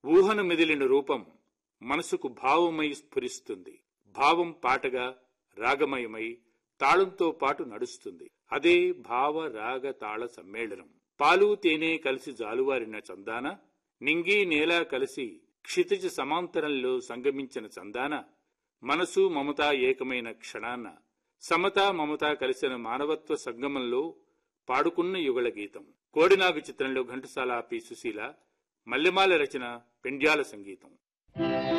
ఊహను మెదిలిన రూపం మనసుకు భావమై స్ఫురిస్తుంది భావం పాటగా రాగమయమై తాళంతో పాటు నడుస్తుంది అదే భావ రాగ తాళ సమ్మేళనం పాలు తేనె కలిసి జాలువారిన చందాన నింగి నేల కలిసి క్షితిజ సమాంతరంలో సంగమించిన చందాన మనసు మమత ఏకమైన క్షణాన సమత మమత కలిసిన మానవత్వ సంగమంలో పాడుకున్న యుగళ గీతం కోడినాగు చిత్రంలో ఘంటసాల పి సుశీల మల్లెమాల రచన పెండ్యాల సంగీతం